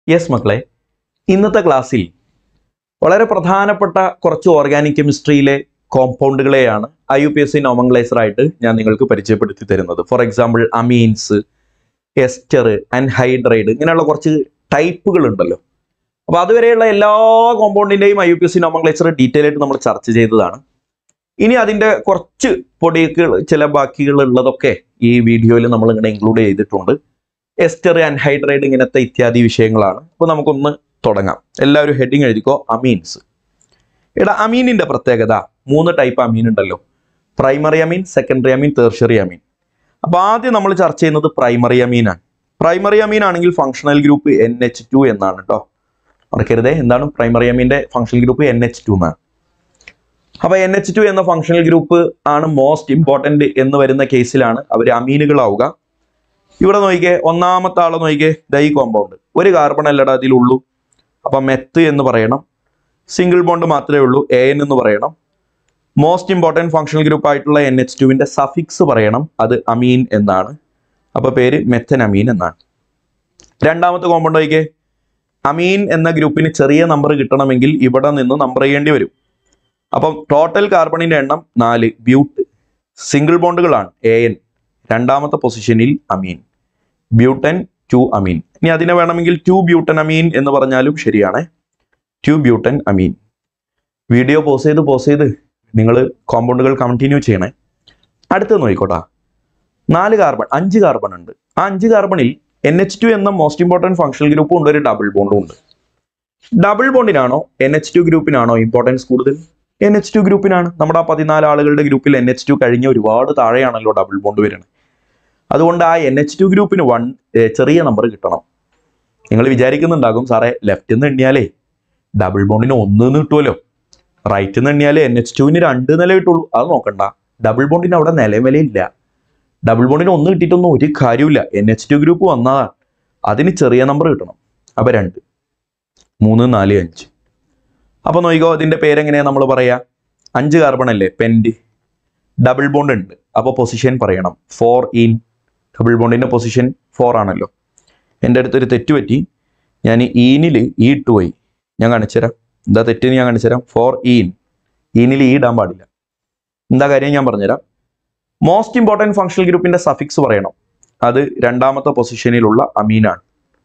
Yes മക്കളെ ഇന്നത്തെ ക്ലാസ്സിൽ വളരെ പ്രധാനപ്പെട്ട കുറച്ച് ഓർഗാനിക് കെമിസ്ട്രിയിലെ കോമ്പൗണ്ടുകളെയാണ് I U P S C nomenclature ആയിട്ട് ഞാൻ നിങ്ങൾക്ക് പരിചയപ്പെടുത്തി തരുന്നത് for example amines ester anhydride ഇങ്ങനെയുള്ള കുറച്ച് ടൈപ്പുകൾ ഉണ്ടല്ലോ അപ്പോൾ അതുവരെയുള്ള എല്ലാ കോമ്പൗണ്ടിൻ്റെയും I U P S C nomenclature detail ആയിട്ട് നമ്മൾ ചർച്ച ചെയ്തതാണ് ഇനി അതിൻ്റെ കുറച്ച് പൊടികൾ ചില ബാക്കികൾ ഉള്ളതൊക്കെ ഈ വീഡിയോയിൽ നമ്മൾ ഇങ്ങനെ ഇൻക്ലൂഡ് ചെയ്തിട്ടുണ്ട് എസ്റ്റർ അൻഹൈഡ്രൈഡ് ഇങ്ങനത്തെ ഇത്യാദി വിഷയങ്ങളാണ് അപ്പോൾ നമുക്കൊന്ന് തുടങ്ങാം എല്ലാവരും ഹെഡിങ് എഴുതിക്കോ അമീൻസ് എടാ അമീനിന്റെ പ്രത്യേകത മൂന്ന് ടൈപ്പ് അമീൻ ഉണ്ടല്ലോ primary amine secondary amine tertiary amine അപ്പോൾ ആദ്യം നമ്മൾ ചർച്ച ചെയ്യുന്നത് പ്രൈമറി അമീനാണ് പ്രൈമറി അമീൻ ആണെങ്കിൽ functional group N H two എന്നാണ് കേട്ടോ മറക്കരുതേ എന്താണ് പ്രൈമറി അമീന്റെ functional group N H two എന്നാണ് അപ്പൊ എൻ എച്ച് ടു എന്ന ഫങ്ഷണൽ ഗ്രൂപ്പ് ആണ് മോസ്റ്റ് ഇമ്പോർട്ടന്റ് എന്ന് വരുന്ന കേസിലാണ് അവർ അമീനുകളാവുക ഇവിടെ നോക്കിക്കേ ഒന്നാമത്തെ ആളെ നോക്കിക്കേ ദൈ കോമ്പൗണ്ട് ഒരു കാർബൺ അല്ലടാ അതിലുള്ളൂ അപ്പൊ മെത്ത് എന്ന് പറയണം സിംഗിൾ ബോണ്ട് മാത്രമേ ഉള്ളൂ എ എൻ എന്ന് പറയണം മോസ്റ്റ് ഇമ്പോർട്ടൻറ്റ് ഫങ്ഷണൽ ഗ്രൂപ്പ് ആയിട്ടുള്ള എൻ എച്ച് ടുവിന്റെ സഫിക്സ് പറയണം അത് അമീൻ എന്നാണ് അപ്പൊ പേര് മെത്തൻ അമീൻ എന്നാണ് രണ്ടാമത്തെ കോമ്പൗണ്ട് നോക്കിക്കേ അമീൻ എന്ന ഗ്രൂപ്പിന് ചെറിയ നമ്പർ കിട്ടണമെങ്കിൽ ഇവിടെ നിന്ന് നമ്പർ ചെയ്യേണ്ടി വരും അപ്പം ടോട്ടൽ കാർബണിന്റെ എണ്ണം നാല് ബ്യൂട്ട് സിംഗിൾ ബോണ്ടുകളാണ് എ എൻ രണ്ടാമത്തെ പൊസിഷനിൽ അമീൻ ബ്യൂട്ടൻ ടു അമീൻ ഇനി അതിനെ വേണമെങ്കിൽ ടു ബ്യൂട്ടൻ അമീൻ എന്ന് പറഞ്ഞാലും ശരിയാണ് two butan amine video pause ചെയ്ത് പോസ് ചെയ്ത് നിങ്ങൾ കോമ്പൗണ്ടുകൾ കണ്ടിന്യൂ ചെയ്യണേ അടുത്ത് നോക്കിക്കോട്ടാ നാല് കാർബൺ അഞ്ച് കാർബൺ ഉണ്ട് ആ അഞ്ച് കാർബണിൽ എൻ എച്ച് ടു എന്ന മോസ്റ്റ് ഇമ്പോർട്ടൻറ്റ് ഫങ്ഷണൽ ഗ്രൂപ്പും ഉണ്ട് ഒരു ഡബിൾ ബോണ്ടും ഉണ്ട് ഡബിൾ ബോണ്ടിനാണോ എൻ എച്ച് ടു ഗ്രൂപ്പിനാണോ ഇമ്പോർട്ടൻസ് കൂടുതൽ എൻ എച്ച് ടു ഗ്രൂപ്പിനാണ് നമ്മുടെ ആ പതിനാല് ആളുകളുടെ ഗ്രൂപ്പിൽ എൻ എച്ച് ടു കഴിഞ്ഞ ഒരുപാട് താഴെയാണല്ലോ ഡബിൾ ബോണ്ട് വരുന്നത് അതുകൊണ്ട് ആ എൻ എച്ച് ടു ഗ്രൂപ്പിന് വൺ ചെറിയ നമ്പർ കിട്ടണം നിങ്ങൾ വിചാരിക്കുന്നുണ്ടാകും സാറേ ലെഫ്റ്റ് നിന്ന് എണ്ണിയാലേ ഡബിൾ ബോണ്ടിന് ഒന്ന് എന്ന് കിട്ടുമല്ലോ റൈറ്റ് നിന്ന് എണ്ണിയാലേ എൻ എച്ച് ടുവിന് രണ്ട് നില കിട്ടുള്ളൂ അത് നോക്കണ്ട ഡബിൾ ബോണ്ടിന് അവിടെ നിലവിലയില്ല ഡബിൾ ബോണ്ടിന് ഒന്ന് കിട്ടിയിട്ടൊന്നും ഒരു കാര്യമില്ല എൻ എച്ച് ടു ഗ്രൂപ്പ് വന്നതാണ് അതിന് ചെറിയ നമ്പർ കിട്ടണം അപ്പോൾ രണ്ട് മൂന്ന് നാല് അഞ്ച് അപ്പോൾ നോക്കിക്കോ ഇതിൻ്റെ പേരെങ്ങനെയാണ് നമ്മൾ പറയാ അഞ്ച് കാർബൺ അല്ലേ പെൻഡ് ഡബിൾ ബോണ്ട് ഉണ്ട് അപ്പോൾ പൊസിഷൻ പറയണം ഫോർ ഇൻ ഡബിൾ ബോണ്ടിൻ്റെ പൊസിഷൻ ഫോർ ആണല്ലോ എൻ്റെ അടുത്തൊരു തെറ്റ് പറ്റി ഞാൻ ഈനിൽ ഈ ഇട്ട് പോയി ഞാൻ കാണിച്ചു തരാം എന്താ തെറ്റ് ഞാൻ കാണിച്ചു തരാം ഫോർ ഈൻ ഈനിൽ ഈ ഇടാൻ പാടില്ല എന്താ കാര്യം ഞാൻ പറഞ്ഞുതരാം മോസ്റ്റ് ഇമ്പോർട്ടൻറ്റ് ഫങ്ഷണൽ ഗ്രൂപ്പിൻ്റെ സഫിക്സ് പറയണം അത് രണ്ടാമത്തെ പൊസിഷനിലുള്ള അമീനാണ്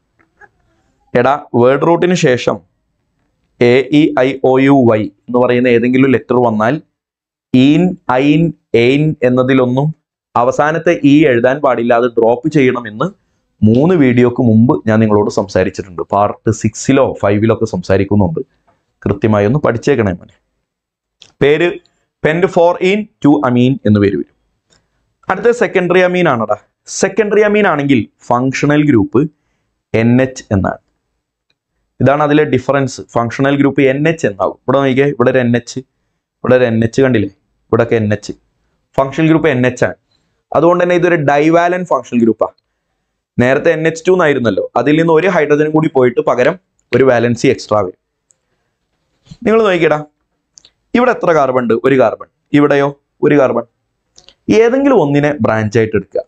എടാ വേർഡ് റൂട്ടിന് ശേഷം A E I O U Y എന്ന് പറയുന്ന ഏതെങ്കിലും ലെറ്റർ വന്നാൽ ഈൻ ഐൻ എയിൻ എന്നതിലൊന്നും അവസാനത്തെ ഈ എഴുതാൻ പാടില്ല അത് ഡ്രോപ്പ് ചെയ്യണമെന്ന് മൂന്ന് വീഡിയോക്ക് മുമ്പ് ഞാൻ നിങ്ങളോട് സംസാരിച്ചിട്ടുണ്ട് പാർട്ട് സിക്സിലോ ഫൈവിലോ ഒക്കെ സംസാരിക്കുന്നുണ്ട് കൃത്യമായി ഒന്ന് പഠിച്ചേക്കണേ മോനെ പേര് pent four in two amine എന്ന് പേര് വരും അടുത്ത സെക്കൻഡറി അമീൻ ആണടാ സെക്കൻഡറി അമീൻ ആണെങ്കിൽ ഫങ്ഷണൽ ഗ്രൂപ്പ് എൻ എച്ച് എന്നാണ് ഇതാണ് അതിലെ difference functional group N H എന്നാകും ഇവിടെ നോക്കിയേ ഇവിടെ ഒരു എൻ എച്ച് ഇവിടെ ഒരു എൻ എച്ച് കണ്ടില്ലേ ഇവിടെയൊക്കെ N H functional group N H ആണ് അതുകൊണ്ട് തന്നെ ഇതൊരു ഡൈവാലൻ ഫങ്ഷണൽ ഗ്രൂപ്പാണ് നേരത്തെ എൻ എച്ച് ടു എന്നായിരുന്നല്ലോ അതിൽ നിന്ന് ഒരു ഹൈഡ്രജൻ കൂടി പോയിട്ട് പകരം ഒരു വാലൻസി എക്സ്ട്രാ വരും നിങ്ങൾ നോക്കിയടാ ഇവിടെ എത്ര കാർബൺ ഉണ്ട് ഒരു കാർബൺ ഇവിടെയോ ഒരു കാർബൺ ഏതെങ്കിലും ഒന്നിനെ ബ്രാഞ്ച് ആയിട്ട് എടുക്കുക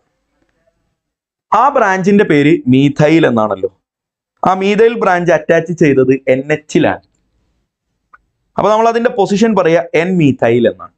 ആ ബ്രാഞ്ചിന്റെ പേര് മീഥൈൽ എന്നാണല്ലോ ആ മീഥൈൽ ബ്രാഞ്ച് അറ്റാച്ച് ചെയ്തത് എൻ എച്ചിലാണ് അപ്പൊ നമ്മൾ അതിന്റെ പൊസിഷൻ പറയുക എൻ മീഥൈൽ എന്നാണ്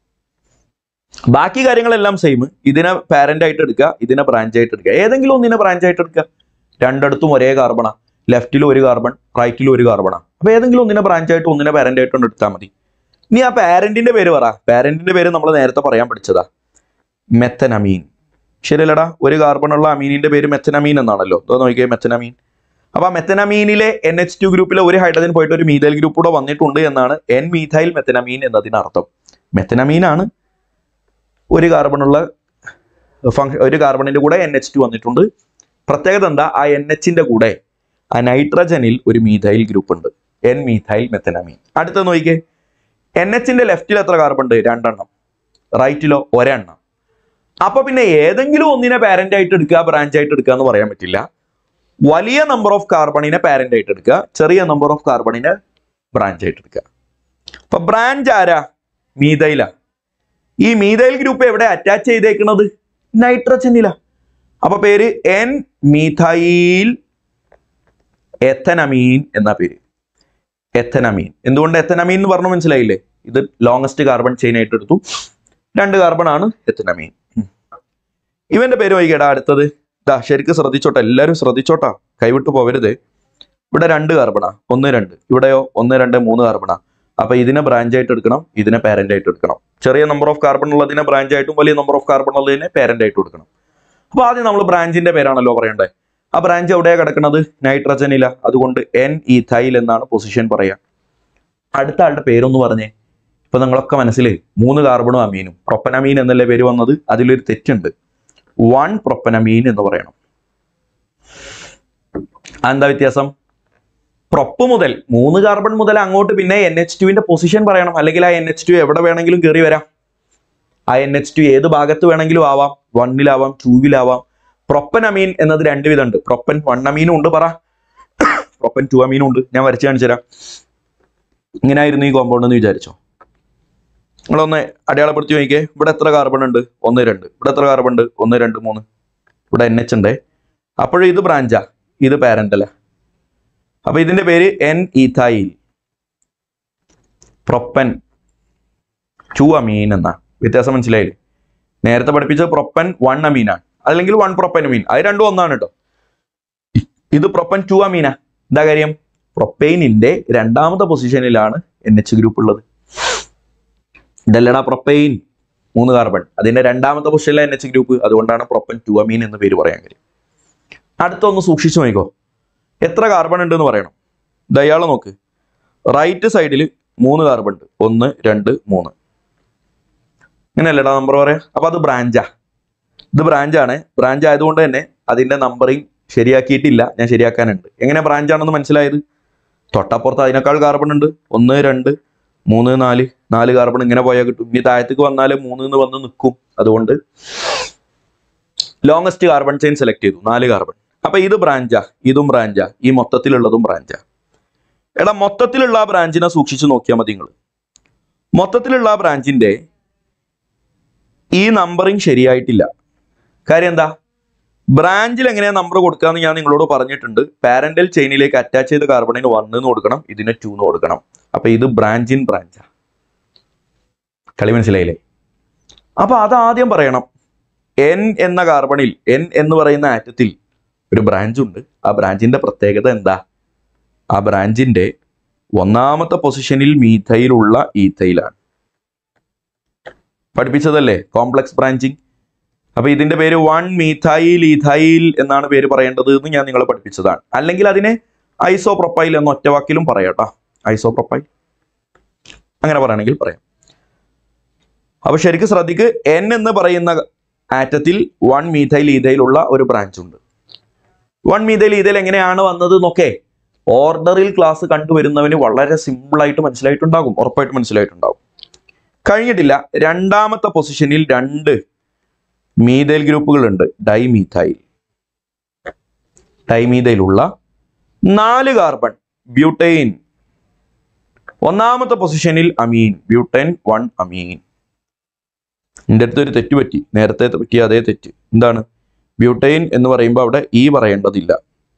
ബാക്കി കാര്യങ്ങളെല്ലാം സെയിം ഇതിനെ പാരന്റ് ആയിട്ട് എടുക്കുക ഇതിനെ ബ്രാഞ്ച് ആയിട്ട് എടുക്കുക ഏതെങ്കിലും ഒന്നിനെ ബ്രാഞ്ച് ആയിട്ട് എടുക്കുക രണ്ടിടത്തും ഒരേ കാർബണാ ലെഫ്റ്റിലും ഒരു കാർബൺ റൈറ്റിലും ഒരു കാർബണാ അപ്പൊ ഏതെങ്കിലും ഒന്നിനെ ബ്രാഞ്ച് ആയിട്ട് ഒന്നിനെ പാരന്റ് ആയിട്ട് എടുത്താൽ മതി ഇനി ആ പാരന്റിന്റെ പേര് പറ പാരന്റിന്റെ പേര് നമ്മൾ നേരത്തെ പറയാൻ പഠിച്ചതാ മെത്തനമീൻ ശരിയല്ലടാ ഒരു കാർബൺ ഉള്ള അമീനിന്റെ പേര് മെത്തനമീൻ എന്നാണല്ലോ അതോ നോക്കിയേ മെത്തനമീൻ അപ്പൊ ആ മെത്തനമീനിലെ എൻ എച്ച് ടു ഗ്രൂപ്പിലെ ഒരു ഹൈഡ്രജൻ പോയിട്ട് ഒരു മീഥൈൽ ഗ്രൂപ്പ് കൂടെ വന്നിട്ടുണ്ട് എന്നാണ് എൻ മീഥൈൽ മെത്തനമീൻ എന്നതിനർത്ഥം മെത്തനമീൻ ആണ് ഒരു കാർബണുള്ള ഫംഗ്ഷൻ ഒരു കാർബണിന്റെ കൂടെ എൻ എച്ച് ടു വന്നിട്ടുണ്ട് പ്രത്യേകത എന്താ ആ എൻ എച്ചിന്റെ കൂടെ ആ നൈട്രജനിൽ ഒരു മീഥൈൽ ഗ്രൂപ്പ് ഉണ്ട് എൻ മീഥൈൽ മെത്തനമീൻ അടുത്ത നോക്കിക്കേ എൻ എച്ചിന്റെ ലെഫ്റ്റിൽ എത്ര കാർബൺ ഉണ്ട് രണ്ടെണ്ണം റൈറ്റിലോ ഒരെണ്ണം അപ്പൊ പിന്നെ ഏതെങ്കിലും ഒന്നിനെ പാരന്റ് ആയിട്ട് എടുക്കുക ബ്രാഞ്ച് ആയിട്ട് എടുക്കുക എന്ന് പറയാൻ പറ്റില്ല വലിയ നമ്പർ ഓഫ് കാർബണിനെ പാരന്റ് ആയിട്ട് എടുക്കുക ചെറിയ നമ്പർ ഓഫ് കാർബണിനെ ബ്രാഞ്ച് ആയിട്ട് എടുക്കുക അപ്പൊ ബ്രാഞ്ച് ആരാ മീതൈല ഈ മീതൈൽ ഗ്രൂപ്പ് എവിടെ അറ്റാച്ച് ചെയ്തേക്കുന്നത് നൈട്രജനില അപ്പൊ പേര് എൻ മീഥൈൽ എഥനമീൻ എന്ന പേര് എഥനമീൻ എന്തുകൊണ്ട് എഥനമീൻ എന്ന് പറഞ്ഞു മനസ്സിലായില്ലേ ഇത് ലോങ്സ്റ്റ് കാർബൺ ചെയിൻ ആയിട്ട് എടുത്തു രണ്ട് കാർബൺ ആണ് എഥനമീൻ ഉം. ഇവന്റെ പേര് വൈകിടാ അടുത്തത് ഇതാ ശരിക്കും ശ്രദ്ധിച്ചോട്ടെ എല്ലാവരും ശ്രദ്ധിച്ചോട്ടാ കൈവിട്ടു പോവരുത് ഇവിടെ രണ്ട് കാർബണാ ഒന്ന് രണ്ട് ഇവിടെയോ ഒന്ന് രണ്ട് മൂന്ന് കാർബണാ അപ്പൊ ഇതിനെ ബ്രാഞ്ച് ആയിട്ട് എടുക്കണം ഇതിനെ പാരന്റ് ആയിട്ട് എടുക്കണം ചെറിയ നമ്പർ ഓഫ് കാർബൺ ഉള്ളതിനെ ബ്രാഞ്ച് ആയിട്ടും വലിയ നമ്പർ ഓഫ് കാർബൺ ഉള്ളതിനെ പാരന്റ് ആയിട്ട് എടുക്കണം അപ്പൊ ആദ്യം നമ്മൾ ബ്രാഞ്ചിന്റെ പേരാണല്ലോ പറയണ്ടേ ആ ബ്രാഞ്ച് എവിടെയാ കിടക്കുന്നത് നൈട്രജനില അതുകൊണ്ട് എൻ ഈഥൈൽ എന്നാണ് പൊസിഷൻ പറയാ അടുത്ത ആളുടെ പേരൊന്ന് പറഞ്ഞേ ഇപ്പൊ നിങ്ങളൊക്കെ മനസ്സിൽ മൂന്ന് കാർബണും അമീനും പ്രൊപ്പനമീൻ എന്നല്ലേ പേര് വന്നത് അതിലൊരു തെറ്റുണ്ട് വൺ പ്രൊപ്പനമീൻ എന്ന് പറയണം എന്താ വ്യത്യാസം പ്രൊപ്പ് മുതൽ മൂന്ന് കാർബൺ മുതൽ അങ്ങോട്ട് പിന്നെ എൻ എച്ച് ടുവിന്റെ പൊസിഷൻ പറയണം അല്ലെങ്കിൽ ആ എൻ എച്ച് ടു എവിടെ വേണമെങ്കിലും കയറി വരാം ആ എൻ എച്ച് ടു ഏത് ഭാഗത്ത് വേണമെങ്കിലും ആവാം വണ്ണിലാവാം ടൂവിലാവാം പ്രൊപ്പൻ അമീൻ എന്നത് രണ്ട് വിധമുണ്ട് പ്രൊപ്പൻ വൺ അമീനും ഉണ്ട് പറ പ്രൊപ്പൻ ടു അമീനും ഉണ്ട് ഞാൻ വരച്ച് കാണിച്ചു തരാം ഇങ്ങനെ ആയിരുന്നു ഈ കോമ്പൗണ്ട് എന്ന് വിചാരിച്ചോ നിങ്ങളൊന്ന് അടയാളപ്പെടുത്തി നോക്കിയേ ഇവിടെ എത്ര കാർബൺ ഉണ്ട് ഒന്ന് രണ്ട് ഇവിടെ എത്ര കാർബൺ ഉണ്ട് ഒന്ന് രണ്ട് മൂന്ന് ഇവിടെ എൻ എച്ച് ഉണ്ട് അപ്പോഴും ഇത് ബ്രാഞ്ചാ ഇത് പാരന്റ് അല്ല അപ്പൊ ഇതിന്റെ പേര് N ethyl propan two amine എന്നാ വ്യത്യാസം മനസ്സിലായില്ലേ നേരത്തെ പഠിപ്പിച്ചത് പ്രൊപ്പൻ വൺ അമീനാണ് അല്ലെങ്കിൽ വൺ പ്രൊപ്പൻ അമീൻ അത് രണ്ടും ഒന്നാണ് കേട്ടോ ഇത് പ്രൊപ്പൻ ടു അമീനാ എന്താ കാര്യം പ്രൊപ്പൈനിന്റെ രണ്ടാമത്തെ പൊസിഷനിലാണ് എൻ എച്ച് ഗ്രൂപ്പ് ഉള്ളത് ഇതല്ലടാ പ്രൊപ്പൈൻ മൂന്ന് കാർബൺ അതിന്റെ രണ്ടാമത്തെ പൊസിഷനിലെ എൻ എച്ച് ഗ്രൂപ്പ് അതുകൊണ്ടാണ് പ്രൊപ്പൻ ടു അമീൻ എന്ന് പേര് പറയാൻ കാര്യം അടുത്തൊന്ന് സൂക്ഷിച്ചു നോക്കിക്കോ എത്ര കാർബൺ ഉണ്ടെന്ന് പറയണം ദയാളെ നോക്ക് റൈറ്റ് സൈഡിൽ മൂന്ന് കാർബൺ ഉണ്ട് ഒന്ന് രണ്ട് മൂന്ന് ഇങ്ങനെയല്ലടാ നമ്പർ പറയാ അപ്പൊ അത് ബ്രാഞ്ചാ ഇത് ബ്രാഞ്ചാണ് ബ്രാഞ്ച് ആയതുകൊണ്ട് തന്നെ അതിന്റെ നമ്പറിങ് ശരിയാക്കിയിട്ടില്ല ഞാൻ ശരിയാക്കാനുണ്ട് എങ്ങനെ ബ്രാഞ്ച് ആണെന്ന് മനസ്സിലായത് തൊട്ടപ്പുറത്ത് അതിനേക്കാൾ കാർബൺ ഉണ്ട് ഒന്ന് രണ്ട് മൂന്ന് നാല് നാല് കാർബൺ ഇങ്ങനെ പോയാൽ കിട്ടും ഇനി താഴത്തേക്ക് വന്നാൽ മൂന്ന് എന്ന് വന്ന് നിൽക്കും അതുകൊണ്ട് ലോങ്സ്റ്റ് കാർബൺ ചെയിൻ സെലക്ട് ചെയ്തു നാല് കാർബൺ അപ്പൊ ഇത് ബ്രാഞ്ചാ ഇതും ബ്രാഞ്ചാ ഈ മൊത്തത്തിലുള്ളതും ബ്രാഞ്ചാ എടാ മൊത്തത്തിലുള്ള ആ ബ്രാഞ്ചിനെ സൂക്ഷിച്ചു നോക്കിയാൽ മതി നിങ്ങൾ മൊത്തത്തിലുള്ള ആ ബ്രാഞ്ചിന്റെ ഈ നമ്പറിങ് ശരിയായിട്ടില്ല കാര്യം എന്താ ബ്രാഞ്ചിൽ എങ്ങനെയാ നമ്പർ കൊടുക്കാന്ന് ഞാൻ നിങ്ങളോട് പറഞ്ഞിട്ടുണ്ട് പാരന്റൽ ചെയിനിലേക്ക് അറ്റാച്ച് ചെയ്ത കാർബണിന് വൺ എന്ന് കൊടുക്കണം ഇതിന് ടു എന്ന് കൊടുക്കണം അപ്പൊ ഇത് ബ്രാഞ്ചിൻ ബ്രാഞ്ചാ കളി മനസ്സിലായില്ലേ അപ്പൊ അത് ആദ്യം പറയണം എൻ എന്ന കാർബണിൽ എൻ എന്ന് പറയുന്ന ആറ്റത്തിൽ ഒരു ബ്രാഞ്ച് ഉണ്ട് ആ ബ്രാഞ്ചിന്റെ പ്രത്യേകത എന്താ ആ ബ്രാഞ്ചിന്റെ ഒന്നാമത്തെ പൊസിഷനിൽ മീഥൈലുള്ള ഈഥൈലാണ് പഠിപ്പിച്ചതല്ലേ കോംപ്ലക്സ് ബ്രാഞ്ചിങ് അപ്പൊ ഇതിന്റെ പേര് വൺ മീഥൈൽ ഈഥൈൽ എന്നാണ് പേര് പറയേണ്ടത് എന്ന് ഞാൻ നിങ്ങളെ പഠിപ്പിച്ചതാണ് അല്ലെങ്കിൽ അതിനെ ഐസോ പ്രൊപ്പൈൽ എന്ന ഒറ്റ വാക്കിലും പറയാട്ടോ ഐസോ പ്രൊപ്പൈൽ അങ്ങനെ പറയണമെങ്കിൽ പറയാം അപ്പൊ ശരിക്കും ശ്രദ്ധിക്ക് എൻ എന്ന് പറയുന്ന ആറ്റത്തിൽ വൺ മീഥൈൽ ഈഥൈലുള്ള ഒരു ബ്രാഞ്ച് ഉണ്ട് വൺ മീഥൈൽ ഈഥൈൽ എങ്ങനെയാണ് വന്നത് എന്നൊക്കെ ഓർഡറിൽ ക്ലാസ് കണ്ടുവരുന്നവന് വളരെ സിമ്പിൾ ആയിട്ട് മനസ്സിലായിട്ടുണ്ടാകും ഉറപ്പായിട്ട് മനസ്സിലായിട്ടുണ്ടാകും കഴിഞ്ഞിട്ടില്ല രണ്ടാമത്തെ പൊസിഷനിൽ രണ്ട് മീഥൈൽ ഗ്രൂപ്പുകളുണ്ട് ഡൈമീഥൈൽ ഡൈമീഥൈലുള്ള നാല് കാർബൺ ബ്യൂട്ടൈൻ ഒന്നാമത്തെ പൊസിഷനിൽ അമീൻ ബ്യൂട്ടൻ വൺ അമീൻ എൻ്റെ അടുത്ത് ഒരു തെറ്റ് പറ്റി നേരത്തെ പറ്റിയ അതേ തെറ്റ് എന്താണ് ബ്യൂട്ടൈൻ എന്ന് പറയുമ്പോൾ അവിടെ ഈ പറയേണ്ടതില്ല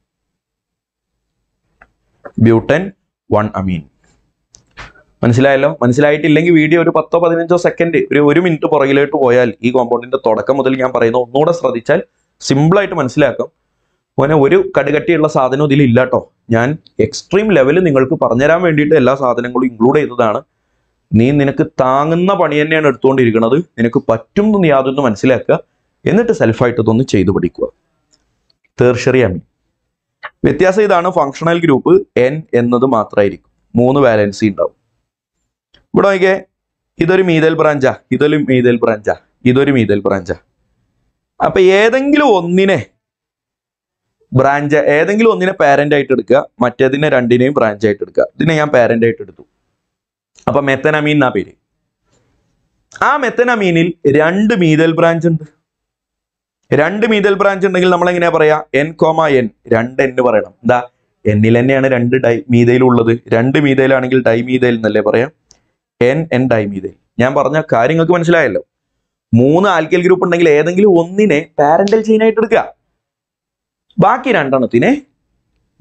ബ്യൂട്ടൻ വൺ അമീൻ മനസ്സിലായല്ലോ മനസ്സിലായിട്ടില്ലെങ്കിൽ വീഡിയോ ഒരു പത്തോ പതിനഞ്ചോ സെക്കൻഡ് ഒരു ഒരു മിനിറ്റ് പുറകിലോട്ട് പോയാൽ ഈ കോമ്പൗണ്ടിന്റെ തുടക്കം മുതൽ ഞാൻ പറയുന്ന ഒന്നുകൂടെ ശ്രദ്ധിച്ചാൽ സിമ്പിൾ ആയിട്ട് മനസ്സിലാക്കും മോനെ ഒരു കടുകട്ടിയുള്ള സാധനം ഇതിൽ ഇല്ല കേട്ടോ ഞാൻ എക്സ്ട്രീം ലെവൽ നിങ്ങൾക്ക് പറഞ്ഞുതരാൻ വേണ്ടിയിട്ട് എല്ലാ സാധനങ്ങളും ഇൻക്ലൂഡ് ചെയ്തതാണ് നീ നിനക്ക് താങ്ങുന്ന പണി തന്നെയാണ് എടുത്തുകൊണ്ടിരിക്കുന്നത് നിനക്ക് പറ്റും എന്ന് യാതൊന്ന് മനസ്സിലാക്കുക എന്നിട്ട് സെൽഫായിട്ട് ഇതൊന്ന് ചെയ്തു പഠിക്കുക തേർഷറി അമീൻ വ്യത്യാസം ഇതാണ് ഫങ്ഷണൽ ഗ്രൂപ്പ് എൻ എന്നത് മാത്രമായിരിക്കും മൂന്ന് വാലൻസി ഉണ്ടാവും ഇവിടെ നോക്കിയേ ഇതൊരു മീതൽ ബ്രാഞ്ചാ ഇതൊരു മീതൽ ബ്രാഞ്ചാ ഇതൊരു മീതൽ ബ്രാഞ്ചാ അപ്പൊ ഏതെങ്കിലും ഒന്നിനെ ബ്രാഞ്ച് ഏതെങ്കിലും ഒന്നിനെ പാരന്റ് ആയിട്ട് എടുക്കുക മറ്റേതിനെ രണ്ടിനെയും ബ്രാഞ്ച് ആയിട്ട് എടുക്കുക ഇതിനെ ഞാൻ പാരന്റ് ആയിട്ട് എടുത്തു അപ്പൊ മെത്തനമീൻ എന്നാ പേര് ആ മെത്തനമീനിൽ രണ്ട് മീതൽ ബ്രാഞ്ച് ഉണ്ട് രണ്ട് മീതൽ ബ്രാഞ്ച് ഉണ്ടെങ്കിൽ നമ്മൾ എങ്ങനെയാ പറയാ എൻ കോമ എൻ രണ്ട് എന്ന് പറയണം എന്താ എന്നിൽ തന്നെയാണ് രണ്ട് ഡൈ മീതയിൽ ഉള്ളത് രണ്ട് മീതയിലാണെങ്കിൽ ഡൈ മീതയിൽ എന്നല്ലേ പറയാം എൻ എൻ ഡൈ മീതയിൽ ഞാൻ പറഞ്ഞ കാര്യങ്ങൾക്ക് മനസ്സിലായല്ലോ മൂന്ന് ആൽക്കൽ ഗ്രൂപ്പ് ഉണ്ടെങ്കിൽ ഏതെങ്കിലും ഒന്നിനെ പാരന്റൽ ചെയിൻ ആയിട്ട് എടുക്കുക ബാക്കി രണ്ടെണ്ണത്തിനെ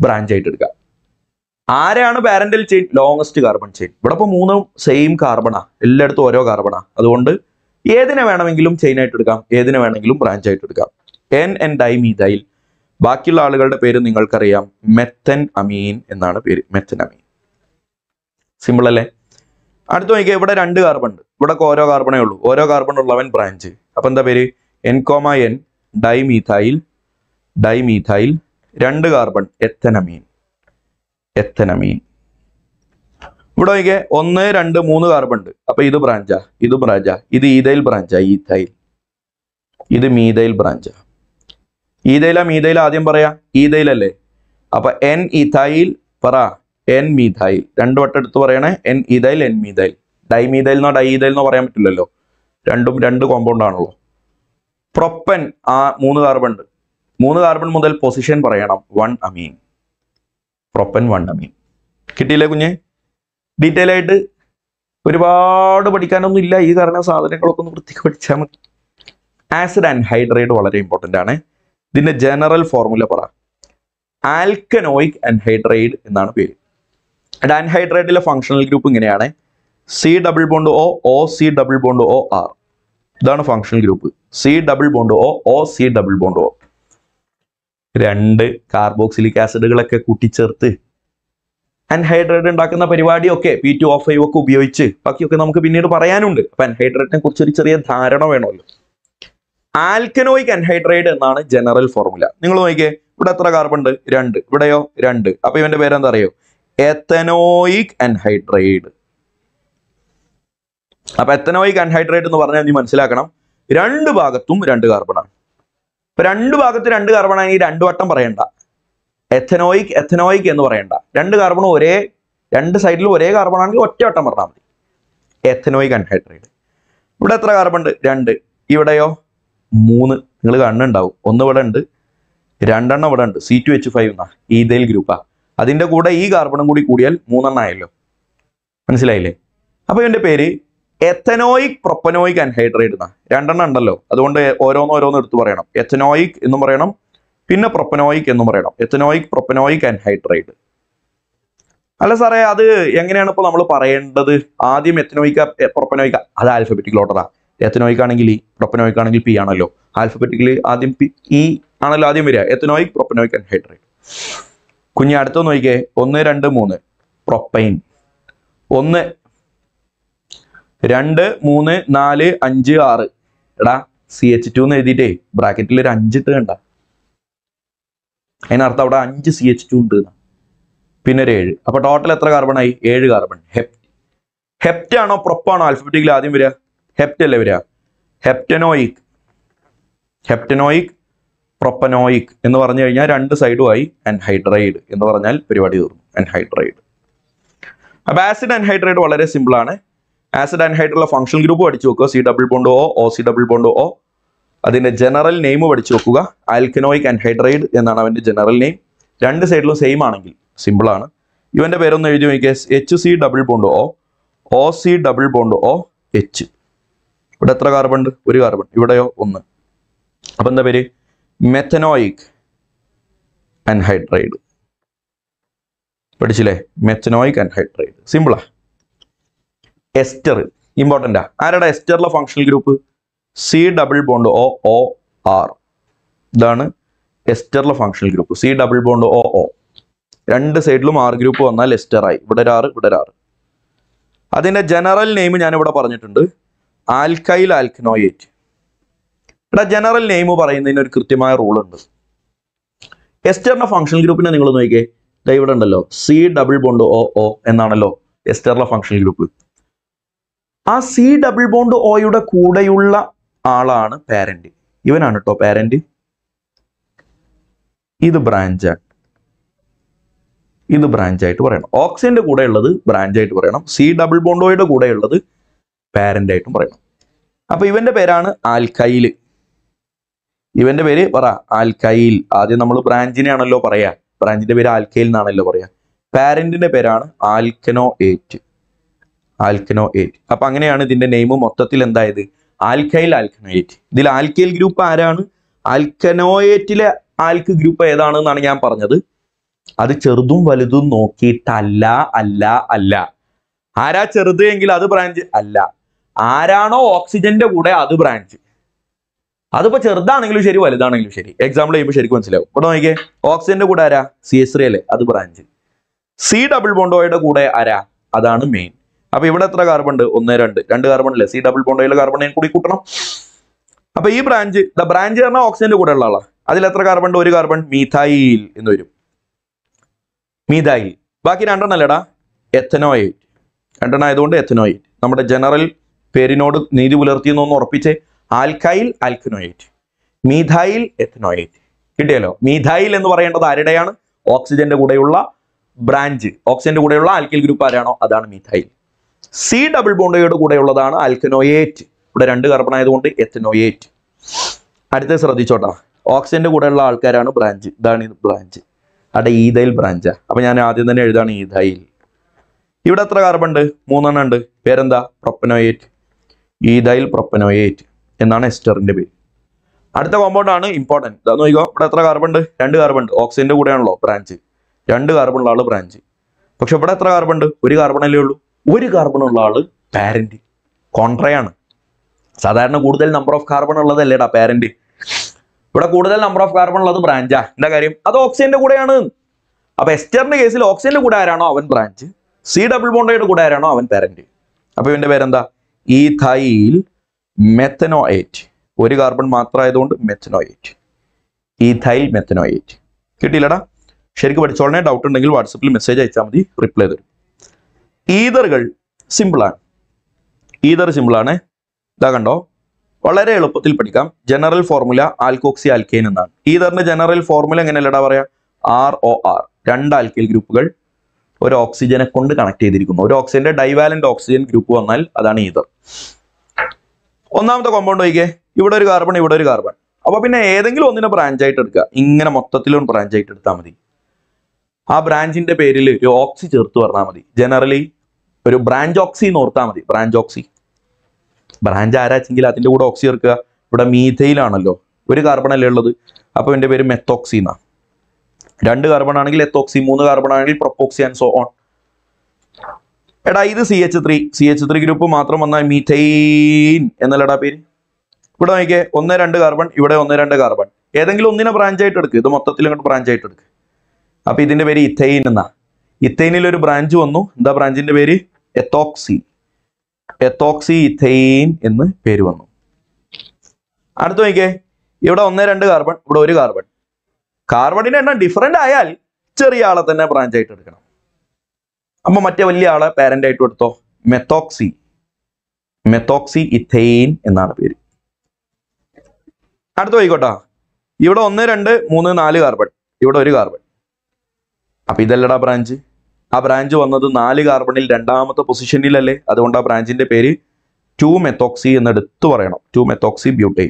ബ്രാഞ്ച് ആയിട്ട് എടുക്കുക ആരാണ് parental chain longest carbon chain ഇവിടെ ഇപ്പോൾ മൂന്നും സെയിം കാർബണാ എല്ലായിടത്തും ഓരോ കാർബണാ അതുകൊണ്ട് ഏതിനെ വേണമെങ്കിലും ചെയിൻ ആയിട്ട് എടുക്കാം ഏതിനെ വേണമെങ്കിലും ബ്രാഞ്ച് ആയിട്ട് എടുക്കാം എൻ എൻ ഡൈമീതൈൽ ബാക്കിയുള്ള ആളുകളുടെ പേര് നിങ്ങൾക്കറിയാം മെത്തൻ അമീൻ എന്നാണ് പേര് മെത്തൻ അമീൻ സിമ്പിൾ അല്ലേ അടുത്ത നോക്കിയാൽ ഇവിടെ രണ്ട് കാർബൺ ഉണ്ട് ഇവിടെ ഓരോ കാർബണേ ഉള്ളൂ ഓരോ കാർബൺ ഉള്ളവൻ ബ്രാഞ്ച് അപ്പൊ എന്താ പേര് N comma N dimethyl dimethyl രണ്ട് കാർബൺ എത്തനമീൻ എത്തനമീൻ ഇവിടെ നോക്കിയേ ഒന്ന് രണ്ട് മൂന്ന് കാർബൺ ഉണ്ട് അപ്പൊ ഇത് ബ്രാഞ്ചാ ഇത് ബ്രാഞ്ചാ ഇത് ഈതൈൽ ബ്രാഞ്ചാ ഈഥൈൽ ഇത് മീതൈൽ ബ്രാഞ്ചാ ഈതൈല മീതൈൽ ആദ്യം പറയാ ഈതൈൽ അല്ലേ അപ്പൊ എൻ ഈഥൈൽ പറ എൻ മീഥൈൽ രണ്ട് വട്ടം എടുത്ത് പറയണേ N ethyl N methyl dimethyl എന്നോ ഡൈതൈൽ എന്നോ പറയാൻ പറ്റില്ലല്ലോ രണ്ടും രണ്ട് കോമ്പൗണ്ട് ആണല്ലോ പ്രൊപ്പൻ ആ മൂന്ന് കാർബൺ ഉണ്ട് മൂന്ന് കാർബൺ മുതൽ പൊസിഷൻ പറയണം one amine propan one amine കിട്ടിയില്ലേ കുഞ്ഞെ ഡീറ്റെയിൽ ആയിട്ട് ഒരുപാട് പഠിക്കാനൊന്നും ഇല്ല ഈ പറഞ്ഞ സാധനങ്ങളൊക്കെ ഒന്ന് വൃത്തിക്ക് പഠിച്ചാൽ മതി ആസിഡ് ആൻഡ് ഹൈഡ്രേറ്റ് വളരെ ഇമ്പോർട്ടൻ്റ് ആണ് ഇതിന്റെ ജനറൽ ഫോർമുല പറ ആൽക്കനോയിക് അൻഹൈഡ്രൈഡ് എന്നാണ് പേര് അൻഹൈഡ്രൈഡിലെ ഫങ്ഷണൽ ഗ്രൂപ്പ് ഇങ്ങനെയാണ് C double bond O O C double bond O R ഇതാണ് functional group C double bond O O C double bond O രണ്ട് കാർബോക്സിലിക് ആസിഡുകളൊക്കെ കൂട്ടിച്ചേർത്ത് അൻഹൈഡ്രേറ്റ് ഉണ്ടാക്കുന്ന പരിപാടിയൊക്കെ പി ടു ഓ ഫൈവ് ഒക്കെ ഉപയോഗിച്ച് ബാക്കിയൊക്കെ നമുക്ക് പിന്നീട് പറയാനുണ്ട് അപ്പൊ അൻഹൈഡ്രേറ്റിനെ കുറിച്ച് ഒരു ചെറിയ ധാരണ വേണമല്ലോ ആൽക്കനോയിക് അൻഹൈഡ്രൈഡ് എന്നാണ് ജനറൽ ഫോർമുല നിങ്ങൾ നോക്കിയേ ഇവിടെ എത്ര കാർബൺ ഉണ്ട് രണ്ട് ഇവിടെയോ രണ്ട് അപ്പൊ ഇവന്റെ പേരെന്താ അറിയോ എത്തനോയിക് അൻഹൈഡ്രൈഡ് അപ്പൊ എത്തനോയിക് അൻഹൈഡ്രൈഡ് എന്ന് പറഞ്ഞാൽ നീ മനസ്സിലാക്കണം രണ്ട് ഭാഗത്തും രണ്ട് കാർബണാണ് ഇപ്പൊ രണ്ട് ഭാഗത്ത് രണ്ട് കാർബൺ ആണെങ്കിൽ രണ്ട് വട്ടം പറയണ്ട എത്തനോയിക് എത്തനോയിക് എന്ന് പറയണ്ട രണ്ട് കാർബണും ഒരേ രണ്ട് സൈഡിലും ഒരേ കാർബൺ ആണെങ്കിൽ ഒറ്റ വട്ടം പറഞ്ഞാൽ മതി എത്തനോയിക് അൻഹൈഡ്രൈഡ് ഇവിടെ എത്ര കാർബൺ ഉണ്ട് രണ്ട് ഇവിടെയോ മൂന്ന് നിങ്ങൾ കണ്ണുണ്ടാവും ഒന്ന് ഇവിടെ ഉണ്ട് രണ്ടെണ്ണം ഇവിടെ ഉണ്ട് സി ടു എച്ച് ഫൈവ് എന്നാ ഈതയിൽ ഗ്രൂപ്പാ അതിന്റെ കൂടെ ഈ കാർബണും കൂടി കൂടിയാൽ മൂന്നെണ്ണം ആയല്ലോ മനസ്സിലായില്ലേ അപ്പൊ ഇവന്റെ പേര് എത്തനോയിക് പ്രൊപ്പനോയിക് അൻഹൈഡ്രേറ്റ് എന്നാ രണ്ടെണ്ണം ഉണ്ടല്ലോ അതുകൊണ്ട് ഓരോന്ന് ഓരോന്ന് എടുത്ത് പറയണം എത്തനോയിക് എന്നും പറയണം പിന്നെ പ്രൊപ്പനോയിക് എന്നും പറയണം എത്തനോയിക് പ്രൊപ്പനോയിക് അൻഹൈഡ്രേറ്റ് അല്ല സാറേ അത് എങ്ങനെയാണ് ഇപ്പൊ നമ്മൾ പറയേണ്ടത് ആദ്യം എത്തനോയിക്ക പ്രൊപ്പനോയിക്ക അത് ആൽഫബറ്റിക്കൽ ഓർഡറാ എത്തനോയിക് ആണെങ്കിൽ ഇ പ്രൊപ്പനോയിക് ആണെങ്കിൽ പി ആണല്ലോ ആൽഫബറ്റിക്കലി ആദ്യം പി ഇ ആണല്ലോ ആദ്യം വരിക എത്തനോയിക് പ്രൊപ്പനോയിക് അൻഹൈഡ്രേറ്റ് കുഞ്ഞ് അടുത്ത നോക്കിയേ ഒന്ന് രണ്ട് മൂന്ന് പ്രൊപ്പൈൻ ഒന്ന് രണ്ട് മൂന്ന് നാല് അഞ്ച് ആറ് എടാ സി എച്ച് ടു എന്ന് എഴുതിയിട്ടേ ബ്രാക്കറ്റിൽ ഒരു അഞ്ചിട്ട് കണ്ട അതിനർത്ഥം അവിടെ അഞ്ച് സി എച്ച് ടു ഉണ്ട് എന്നാ. പിന്നെ ഒരു ഏഴ് അപ്പൊ ടോട്ടൽ എത്ര കാർബൺ ആയി ഏഴ് കാർബൺ ഹെപ്റ്റ് ഹെപ്റ്റ് ആണോ പ്രൊപ്പാണോ ആൽഫബറ്റിക്കൽ ആദ്യം വരിക ഹെപ്റ്റ് അല്ലേ വരിക ഹെപ്റ്റനോയിക് ഹെപ്റ്റനോയിക് പ്രൊപ്പനോയിക് എന്ന് പറഞ്ഞു കഴിഞ്ഞാൽ രണ്ട് സൈഡുമായി അൻഹൈഡ്രൈഡ് എന്ന് പറഞ്ഞാൽ പരിപാടി തീർന്നു അൻഹൈഡ്രൈഡ് അപ്പൊ ആസിഡ് അൻഹൈഡ്രൈഡ് വളരെ സിമ്പിൾ ആണ് ആസിഡ് അൻഹൈഡ്രൈഡുള്ള ഫംഗ്ഷൻ ഗ്രൂപ്പ് പഠിച്ചു നോക്കുക C double bond O O C double bond O അതിന്റെ ജനറൽ നെയിം പഠിച്ചു നോക്കുക ആൽക്കനോയിക് അൻഹൈഡ്രൈഡ് എന്നാണ് അവന്റെ ജനറൽ നെയിം രണ്ട് സൈഡിലും സെയിം ആണെങ്കിൽ സിമ്പിൾ ആണ് ഇവന്റെ പേരൊന്ന് എഴുതി നോക്കിയാൽ H C double bond O O C double bond O H ഇവിടെ എത്ര കാർബൺ ഉണ്ട് ഒരു കാർബൺ ഇവിടെയോ ഒന്ന് അപ്പൊ എന്താ പേര് മെത്തനോയിക് അൻഹൈഡ്രൈഡ് പഠിച്ചില്ലേ മെത്തനോയിക് അൻഹൈഡ്രൈഡ് സിമ്പിളാ എസ്റ്റർ ഇമ്പോർട്ടൻ്റാ ആരുടെ എസ്റ്ററിലെ functional group C double bond O O R ഇതാണ് എസ്റ്ററിലെ functional group C double bond O O രണ്ട് സൈഡിലും ആർ ഗ്രൂപ്പ് വന്നാൽ എസ്റ്റർ ആയി ഇവിടെ ഒരു ആറ് ഇവിടെ ഒരു ആറ് അതിന്റെ ജനറൽ നെയിം ഞാൻ ഇവിടെ പറഞ്ഞിട്ടുണ്ട് ആൽക്കൈൽ ആൽക്കനോയേറ്റ് ഇവിടെ ജനറൽ നെയിം പറയുന്നതിന് ഒരു കൃത്യമായ റൂൾ ഉണ്ട് എസ്റ്ററിന്റെ ഫങ്ഷണൽ ഗ്രൂപ്പിനെ നിങ്ങൾ നോക്കിയേ ദാ ഇവിടെ ഉണ്ടല്ലോ C double bond O O എന്നാണല്ലോ എസ്റ്ററിലെ ഫങ്ഷണൽ ഗ്രൂപ്പ് ആ സി ഡബിൾ ബോണ്ട് ഓയുടെ കൂടെയുള്ള ആളാണ് പാരന്റ് ഇവനാണ് കേട്ടോ പാരന്റ് ഇത് ബ്രാഞ്ചാണ് ഇത് ബ്രാഞ്ച് ആയിട്ട് പറയണം ഓക്സിജന്റെ കൂടെ ഉള്ളത് ബ്രാഞ്ച് ആയിട്ട് പറയണം സി ഡബിൾ ബോണ്ടോയുടെ കൂടെ ഉള്ളത് പാരന്റ് ആയിട്ടും പറയണം അപ്പൊ ഇവന്റെ പേരാണ് ആൽക്കൈൽ ഇവന്റെ പേര് പറ ആൽക്കൈൽ ആദ്യം നമ്മൾ ബ്രാഞ്ചിനെ ആണല്ലോ പറയാ ബ്രാഞ്ചിന്റെ പേര് ആൽക്കൈൽ എന്നാണല്ലോ പറയാ പാരന്റിന്റെ പേരാണ് ആൽക്കനോ എയ്റ്റ് ആൽക്കനോ എയ്റ്റ് അപ്പൊ അങ്ങനെയാണ് ഇതിന്റെ നെയിം മൊത്തത്തിൽ എന്തായത് ആൽക്കൈൽ ആൽക്കനോയേറ്റ് ഇതിൽ ആൽക്കൈൽ ഗ്രൂപ്പ് ആരാണ് ആൽക്കനോയേറ്റിലെ ആൽക്ക് ഗ്രൂപ്പ് ഏതാണ് എന്നാണ് ഞാൻ പറഞ്ഞത് അത് ചെറുതും വലുതും നോക്കിയിട്ടല്ല അല്ല അല്ല ആരാ ചെറുത് എങ്കിൽ അത് ബ്രാഞ്ച് അല്ല ആരാണോ ഓക്സിജന്റെ കൂടെ അത് ബ്രാഞ്ച് അതിപ്പോ ചെറുതാണെങ്കിലും ശരി വലുതാണെങ്കിലും ശരി എക്സാമ്പിൾ ചെയ്യുമ്പോൾ ശരിക്കും മനസ്സിലാവും ഇവിടെ നോക്കിയേ ഓക്സിജന്റെ കൂടെ ആരാ സി എസ് ത്രീ അല്ലേ അത് ബ്രാഞ്ച് സി ഡബിൾ ബോണ്ടോയുടെ കൂടെ ആരാ അതാണ് മെയിൻ അപ്പൊ ഇവിടെ എത്ര കാർബൺ ഉണ്ട് ഒന്ന് രണ്ട് രണ്ട് കാർബൺ അല്ലേ സി ഡബിൾ ബോണ്ടോയിലെ കാർബൺ ഞാൻ കൂടി കൂട്ടണം അപ്പൊ ഈ ബ്രാഞ്ച് ദ ബ്രാഞ്ച് പറഞ്ഞാൽ ഓക്സിജന്റെ കൂടെ ഉള്ള ആളാ അതിൽ എത്ര കാർബൺ ഉണ്ട് ഒരു കാർബൺ മീഥൈൽ എന്ന് വരും മീഥൈൽ ബാക്കി രണ്ടെണ്ണം അല്ലേടാ എത്തനോയേറ്റ് രണ്ടെണ്ണം ആയതുകൊണ്ട് എത്തനോയേറ്റ് നമ്മുടെ ജനറൽ പേരിനോട് നീതി പുലർത്തിയെന്നൊന്ന് ഉറപ്പിച്ചേ ആൽക്കൈൽ ആൽക്കനോയേറ്റ് മീഥൈൽ എത്തനോയേറ്റ് കിട്ടിയല്ലോ മീഥൈൽ എന്ന് പറയേണ്ടത് ആരുടെയാണ് ഓക്സിജന്റെ കൂടെയുള്ള ബ്രാഞ്ച് ഓക്സിജന്റെ കൂടെയുള്ള ആൽക്കിൽ ഗ്രൂപ്പ് ആരാണോ അതാണ് മീഥൈൽ സി ഡബിൾ ബോണ്ടോയുടെ കൂടെയുള്ളതാണ് ആൽക്കനോയേറ്റ് ഇവിടെ രണ്ട് കാർബൺ ആയതുകൊണ്ട് എത്തനോയേറ്റ് അടുത്ത ശ്രദ്ധിച്ചോട്ടാ ഓക്സിജന്റെ കൂടെയുള്ള ആൾക്കാരാണ് ബ്രാഞ്ച് ഇതാണ് ഇത് ബ്രാഞ്ച് അവിടെ ഈതൈൽ ബ്രാഞ്ചാ അപ്പൊ ഞാൻ ആദ്യം തന്നെ എഴുതാണ് ഈതൈൽ ഇവിടെ എത്ര കാർബൺ ഉണ്ട് മൂന്നെണ്ണം ഉണ്ട് പേരെന്താ പ്രൊപ്പനോയേറ്റ് ഈതൈൽ പ്രൊപ്പനോയേറ്റ് എന്നാണ് എസ്റ്ററിന്റെ പേര് അടുത്ത കോമ്പൗണ്ട് ആണ് ഇമ്പോർട്ടൻറ്റ് ഇതാ നോക്കിക്കോ ഇവിടെ എത്ര കാർബൺ ഉണ്ട് രണ്ട് കാർബൺ ഉണ്ട് ഓക്സിജന്റെ കൂടെയാണല്ലോ ബ്രാഞ്ച് രണ്ട് കാർബൺ ഉള്ള ആള് ബ്രാഞ്ച് പക്ഷെ ഇവിടെ എത്ര കാർബൺ ഉണ്ട് ഒരു കാർബൺ അല്ലേ ഉള്ളൂ ഒരു കാർബൺ ഉള്ള ആള് പാരന്റ് കോൺട്രയാണ് സാധാരണ കൂടുതൽ നമ്പർ ഓഫ് കാർബൺ ഉള്ളതല്ലേടാ പാരന്റ് ഇവിടെ കൂടുതൽ നമ്പർ ഓഫ് കാർബൺ ഉള്ളത് ബ്രാഞ്ചാ എന്താ കാര്യം അത് ഓക്സിജന്റെ കൂടെയാണ് അപ്പൊ എസ്റ്ററിന്റെ കേസിൽ ഓക്സിജന്റെ കൂടെ ആരാണോ അവൻ ബ്രാഞ്ച് സി ഡബിൾ ബോണ്ടയുടെ കൂടെ ആരാണോ അവൻ പാരന്റ് അപ്പൊ ഇവന്റെ പേരെന്താ ഈഥൈൽ മെത്തനോയേറ്റ് ഒരു കാർബൺ മാത്രമായതുകൊണ്ട് മെത്തനോയേറ്റ് ഈഥൈൽ മെത്തനോയേറ്റ് കിട്ടിയില്ലടാ ശരിക്കും പഠിച്ചോളനെ ഡൗട്ട് ഉണ്ടെങ്കിൽ വാട്സപ്പിൽ മെസ്സേജ് അയച്ചാൽ മതി റിപ്ലൈ തരും ഈതറുകൾ സിമ്പിളാണ് ഈതർ സിമ്പിളാണ് ഇതാ കണ്ടോ വളരെ എളുപ്പത്തിൽ പഠിക്കാം ജനറൽ ഫോർമുല ആൽക്കോക്സി ആൽക്കെയിൻ എന്നാണ് ഈതറിന്റെ ജനറൽ ഫോർമുല എങ്ങനെയല്ലടാ പറയാ ആർ ഒ ആർ രണ്ട് ആൽക്കൈൽ ഗ്രൂപ്പുകൾ ഒരു ഓക്സിജനെ കൊണ്ട് കണക്ട് ചെയ്തിരിക്കുന്നു ഒരു ഓക്സിജന്റെ ഡൈവാലന്റ് ഓക്സിജൻ ഗ്രൂപ്പ് വന്നാൽ അതാണ് ഈതർ ഒന്നാമത്തെ കോമ്പൗണ്ട് നോക്കിയേ ഇവിടെ ഒരു കാർബൺ ഇവിടെ ഒരു കാർബൺ അപ്പൊ പിന്നെ ഏതെങ്കിലും ഒന്നിനെ ബ്രാഞ്ച് ആയിട്ട് എടുക്കുക ഇങ്ങനെ മൊത്തത്തിലും ബ്രാഞ്ച് ആയിട്ട് എടുത്താൽ മതി ആ ബ്രാഞ്ചിന്റെ പേരിൽ ഒരു ഓക്സി ചേർത്ത് പറഞ്ഞാൽ മതി ജനറലി ഒരു ബ്രാഞ്ച് ഓക്സി എന്ന് ഓർത്താൽ മതി ബ്രാഞ്ച് ഓക്സി ബ്രാഞ്ച് ആരാച്ചെങ്കിൽ അതിന്റെ കൂടെ ഓക്സി ചേർക്കുക ഇവിടെ മീഥയിലാണല്ലോ ഒരു കാർബൺ അല്ലേ ഉള്ളത് അപ്പൊ എന്റെ പേര് മെത്തോക്സി എന്നാ രണ്ട് കാർബൺ ആണെങ്കിൽ എത്തോക്സി മൂന്ന് കാർബൺ ആണെങ്കിൽ പ്രൊപ്പോക്സി ആൻഡ് സോ ഓൺ എടാ ഇത് C H three C H three group മാത്രം വന്നാൽ മീഥൈൻ എന്നല്ലടാ പേര് ഇവിടെ നോക്കിയേ ഒന്ന് രണ്ട് കാർബൺ ഇവിടെ ഒന്ന് രണ്ട് കാർബൺ ഏതെങ്കിലും ഒന്നിനെ ബ്രാഞ്ച് ആയിട്ട് എടുക്കുക ഇത് മൊത്തത്തിൽ അങ്ങോട്ട് ബ്രാഞ്ച് ആയിട്ട് എടുക്കുക അപ്പൊ ഇതിന്റെ പേര് ഇഥൈൻ എന്നാ ഇഥൈനിൽ ഒരു ബ്രാഞ്ച് വന്നു എന്താ ബ്രാഞ്ചിന്റെ പേര് എത്തോക്സി എത്തോക്സി ഇഥൈൻ എന്ന് പേര് വന്നു അടുത്ത് നോക്കിയേ ഇവിടെ ഒന്ന് രണ്ട് കാർബൺ ഇവിടെ ഒരു കാർബൺ കാർബണിന്റെ എണ്ണം ഡിഫറെന്റ് ആയാൽ ചെറിയ ആളെ തന്നെ ബ്രാഞ്ച് ആയിട്ട് എടുക്കണം അപ്പൊ മറ്റേ വലിയ ആളെ പാരന്റ് ആയിട്ട് എടുത്തോ മെത്തോക്സി മെത്തോക്സി ഇഥൈൻ എന്നാണ് പേര് അടുത്ത പോയിക്കോട്ടാ ഇവിടെ ഒന്ന് രണ്ട് മൂന്ന് നാല് കാർബൺ ഇവിടെ ഒരു കാർബൺ അപ്പൊ ഇതല്ലടാ ബ്രാഞ്ച് ആ ബ്രാഞ്ച് വന്നത് നാല് കാർബണിൽ രണ്ടാമത്തെ പൊസിഷനിലല്ലേ അതുകൊണ്ട് ആ ബ്രാഞ്ചിന്റെ പേര് ടു മെത്തോക്സി എന്ന് എടുത്തു പറയണം ടു മെത്തോക്സി ബ്യൂട്ടൈൻ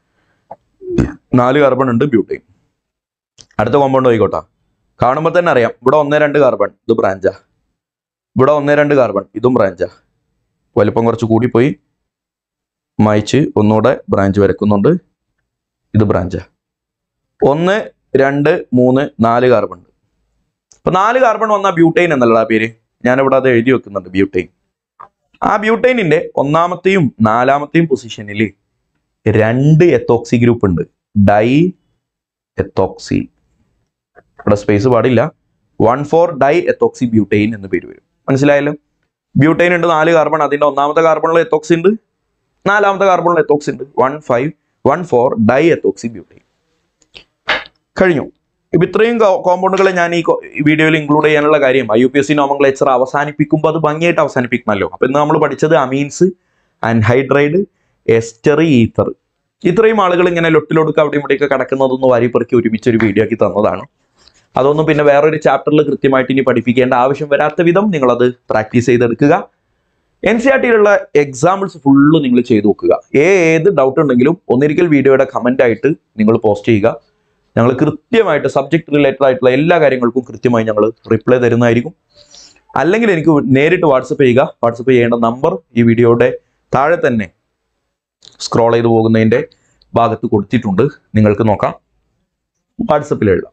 നാല് കാർബൺ ഉണ്ട് ബ്യൂട്ടൈൻ അടുത്ത കോമ്പൗണ്ട് നോയിക്കോട്ടെ കാണുമ്പോൾ തന്നെ അറിയാം ഇവിടെ ഒന്ന് രണ്ട് കാർബൺ ഇത് ബ്രാഞ്ചാ ഇവിടെ ഒന്ന് രണ്ട് കാർബൺ ഇതും ബ്രാഞ്ചാ വലിപ്പം കുറച്ച് കൂടിപ്പോയി മായ്ച്ച് ഒന്നുകൂടെ ബ്രാഞ്ച് വരക്കുന്നുണ്ട് ഇത് ബ്രാഞ്ചാ ഒന്ന് രണ്ട് മൂന്ന് നാല് കാർബൺ ഉണ്ട് അപ്പൊ നാല് കാർബൺ വന്ന ബ്യൂട്ടൈൻ എന്നല്ലടാ പേര് ഞാനിവിടെ അത് എഴുതി വെക്കുന്നുണ്ട് ബ്യൂട്ടൈൻ ആ ബ്യൂട്ടൈനിന്റെ ഒന്നാമത്തെയും നാലാമത്തെയും പൊസിഷനിൽ രണ്ട് എത്തോക്സി ഗ്രൂപ്പ് ഉണ്ട് ഡൈ എത്തോക്സി ഇവിടെ സ്പേസ് പാടില്ല one four di ethoxy butane എന്ന് പേര് വരും മനസ്സിലായല്ലോ ബ്യൂട്ടൈൻ ഉണ്ട് നാല് കാർബൺ അതിന്റെ ഒന്നാമത്തെ കാർബണിൽ എത്തോക്സി ഉണ്ട് നാലാമത്തെ കാർബണിൽ എത്തോക്സി ഉണ്ട് one five one four di ethoxy butyne കഴിഞ്ഞു ഇപ്പൊ ഇത്രയും കോമ്പൗണ്ടുകളെ ഞാൻ ഈ കോ- ഈ വീഡിയോയിൽ ഇൻക്ലൂഡ് ചെയ്യാനുള്ള കാര്യം I U P S C nomenclature അവസാനിപ്പിക്കുമ്പോൾ അത് ഭംഗിയായിട്ട് അവസാനിപ്പിക്കണമല്ലോ അപ്പൊ ഇന്ന് നമ്മൾ പഠിച്ചത് അമീൻസ് അൻഹൈഡ്രൈഡ് എസ്റ്റർ ഈത്തർ ഇത്രയും ആളുകൾ ഇങ്ങനെ ലൊട്ടിലൊടുക്ക് അവിടെ ഇവിടെയൊക്കെ കിടക്കുന്നതൊന്ന് വാരിപ്പെറുക്കി ഒരുമിച്ച് ഒരു വീഡിയോ ആക്കി തന്നതാണ് അതൊന്നും പിന്നെ വേറൊരു ചാപ്റ്ററിൽ കൃത്യമായിട്ട് ഇനി പഠിപ്പിക്കേണ്ട ആവശ്യം വരാത്ത വിധം നിങ്ങളത് പ്രാക്ടീസ് ചെയ്തെടുക്കുക എൻ സി ആർ ടിയിലുള്ള എക്സാമ്പിൾസ് ഫുള്ള് നിങ്ങൾ ചെയ്തു നോക്കുക ഏത് ഡൗട്ട് ഉണ്ടെങ്കിലും ഒന്നിരിക്കൽ വീഡിയോയുടെ കമന്റ് ആയിട്ട് നിങ്ങൾ പോസ്റ്റ് ചെയ്യുക ഞങ്ങൾ കൃത്യമായിട്ട് സബ്ജക്ട് റിലേറ്റഡ് ആയിട്ടുള്ള എല്ലാ കാര്യങ്ങൾക്കും കൃത്യമായി ഞങ്ങൾ റിപ്ലൈ തരുന്നതായിരിക്കും അല്ലെങ്കിൽ എനിക്ക് നേരിട്ട് വാട്സപ്പ് ചെയ്യുക വാട്സപ്പ് ചെയ്യേണ്ട നമ്പർ ഈ വീഡിയോയുടെ താഴെ തന്നെ സ്ക്രോൾ ചെയ്ത് പോകുന്നതിന്റെ ഭാഗത്ത് കൊടുത്തിട്ടുണ്ട് നിങ്ങൾക്ക് നോക്കാം വാട്സപ്പിൽ എഴുതാം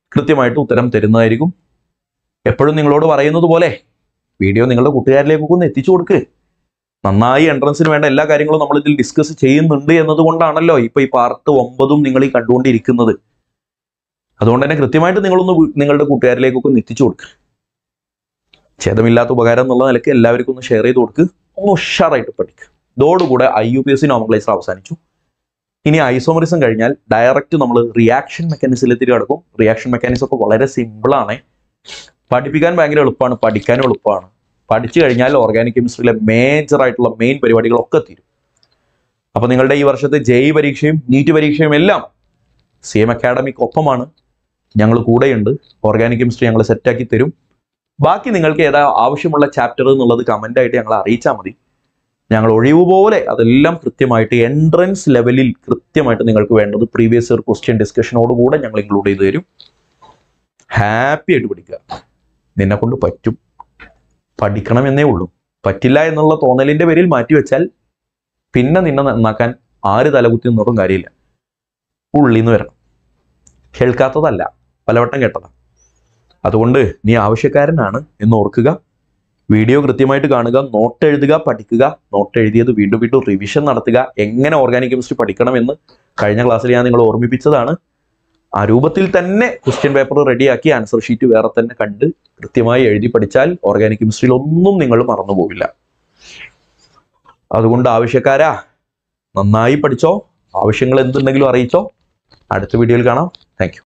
കൃത്യമായിട്ട് ഉത്തരം തരുന്നതായിരിക്കും എപ്പോഴും നിങ്ങളോട് പറയുന്നത് പോലെ വീഡിയോ നിങ്ങളുടെ കൂട്ടുകാരിലേക്കൊക്കെ ഒന്ന് എത്തിച്ചു കൊടുക്ക് നന്നായി എൻട്രൻസിന് വേണ്ട എല്ലാ കാര്യങ്ങളും നമ്മൾ ഇതിൽ ഡിസ്കസ് ചെയ്യുന്നുണ്ട് എന്നതുകൊണ്ടാണല്ലോ ഇപ്പൊ ഈ പാർട്ട് ഒമ്പതും നിങ്ങൾ ഈ കണ്ടുകൊണ്ടിരിക്കുന്നത് അതുകൊണ്ട് തന്നെ കൃത്യമായിട്ട് നിങ്ങളൊന്ന് വീ- നിങ്ങളുടെ കൂട്ടുകാരിലേക്കൊക്കെ ഒന്ന് എത്തിച്ചു കൊടുക്കുക ഛേദമില്ലാത്ത ഉപകാരം എന്നുള്ള നിലയ്ക്ക് എല്ലാവർക്കും ഒന്ന് ഷെയർ ചെയ്ത് കൊടുക്കുക ഒന്ന് ഉഷാറായിട്ട് പഠിക്കുക ഇതോടുകൂടെ I U P S C nomenclature അവസാനിച്ചു ഇനി ഐസോമറിസം കഴിഞ്ഞാൽ ഡയറക്റ്റ് നമ്മൾ റിയാക്ഷൻ മെക്കാനിസത്തിലേക്ക് കിടക്കും റിയാക്ഷൻ മെക്കാനിസം ഒക്കെ വളരെ സിമ്പിളാണ് പഠിപ്പിക്കാൻ ഭയങ്കര എളുപ്പമാണ് പഠിക്കാനും എളുപ്പമാണ് പഠിച്ചു കഴിഞ്ഞാൽ ഓർഗാനിക് കെമിസ്ട്രിയിലെ മേജർ ആയിട്ടുള്ള മെയിൻ പരിപാടികളൊക്കെ തീരും അപ്പൊ നിങ്ങളുടെ ഈ വർഷത്തെ ജെഇ പരീക്ഷയും നീറ്റ് പരീക്ഷയും എല്ലാം സി എം അക്കാഡമിക്ക് ഒപ്പമാണ് ഞങ്ങൾ കൂടെയുണ്ട് ഓർഗാനിക് കെമിസ്ട്രി ഞങ്ങൾ സെറ്റാക്കി തരും ബാക്കി നിങ്ങൾക്ക് ഏതാ ആവശ്യമുള്ള ചാപ്റ്റർ എന്നുള്ളത് കമന്റ് ആയിട്ട് ഞങ്ങൾ അറിയിച്ചാൽ മതി ഞങ്ങൾ ഒഴിവ് പോലെ അതെല്ലാം കൃത്യമായിട്ട് എൻട്രൻസ് ലെവലിൽ കൃത്യമായിട്ട് നിങ്ങൾക്ക് വേണ്ടത് പ്രീവിയസ് ഇയർ ക്വസ്റ്റ്യൻ ഡിസ്കഷനോടുകൂടെ ഞങ്ങൾ ഇൻക്ലൂഡ് ചെയ്ത് തരും ഹാപ്പി ആയിട്ട് പഠിക്കുക നിന്നെ കൊണ്ട് പറ്റും പഠിക്കണം എന്നേ ഉള്ളൂ പറ്റില്ല എന്നുള്ള തോന്നലിന്റെ പേരിൽ മാറ്റിവെച്ചാൽ പിന്നെ നിന്നെ നന്നാക്കാൻ ആര് തലകുത്തി നിന്നോട്ടും കാര്യമില്ല ഉള്ളിന്ന് വരണം കേൾക്കാത്തതല്ല പലവട്ടം കേട്ടതാ അതുകൊണ്ട് നീ ആവശ്യക്കാരനാണ് എന്ന് ഓർക്കുക വീഡിയോ കൃത്യമായിട്ട് കാണുക നോട്ട് എഴുതുക പഠിക്കുക നോട്ട് എഴുതിയത് വീണ്ടും വീണ്ടും റിവിഷൻ നടത്തുക എങ്ങനെ ഓർഗാനിക് കെമിസ്ട്രി പഠിക്കണമെന്ന് കഴിഞ്ഞ ക്ലാസ്സിൽ ഞാൻ നിങ്ങളെ ഓർമ്മിപ്പിച്ചതാണ് ആ രൂപത്തിൽ തന്നെ ക്വസ്റ്റ്യൻ പേപ്പർ റെഡിയാക്കി ആൻസർ ഷീറ്റ് വേറെ തന്നെ കണ്ട് കൃത്യമായി എഴുതി പഠിച്ചാൽ ഓർഗാനിക് കെമിസ്ട്രിയിൽ ഒന്നും നിങ്ങൾ മറന്നുപോകില്ല അതുകൊണ്ട് ആവശ്യക്കാരാ നന്നായി പഠിച്ചോ ആവശ്യങ്ങൾ എന്തുണ്ടെങ്കിലും അറിയിച്ചോ അടുത്ത വീഡിയോയിൽ കാണാം താങ്ക്